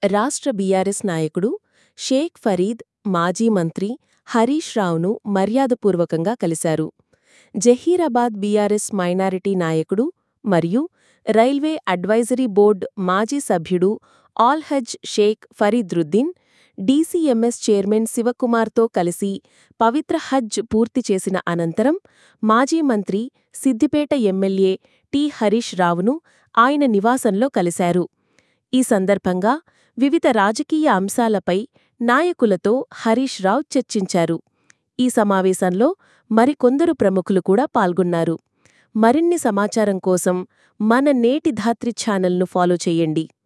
రాష్ట్ర బీఆర్ఎస్ నాయకుడు షేక్ ఫరీద్ మాజీ మంత్రి హరీష్ రావును మర్యాదపూర్వకంగా కలిశారు జహీరాబాద్ బీఆర్ఎస్ మైనారిటీ నాయకుడు మరియు రైల్వే అడ్వైజరీ బోర్డ్ మాజీ సభ్యుడు ఆల్హజ్ షేక్ ఫరీద్రుద్దీన్ డీసీఎంఎస్ చైర్మన్ శివకుమార్తో కలిసి పవిత్ర హజ్ పూర్తి చేసిన అనంతరం మాజీ మంత్రి సిద్దిపేట ఎమ్మెల్యే టి హరీష్ రావును ఆయన నివాసంలో కలిశారు ఈ సందర్భంగా వివిధ రాజకీయ అంశాలపై నాయకులతో హరీష్ రావు చర్చించారు ఈ సమావేశంలో మరికొందరు ప్రముఖులు కూడా పాల్గొన్నారు మరిన్ని సమాచారం కోసం మన నేటి ధాత్రి ఛానల్ను ఫాలో చేయండి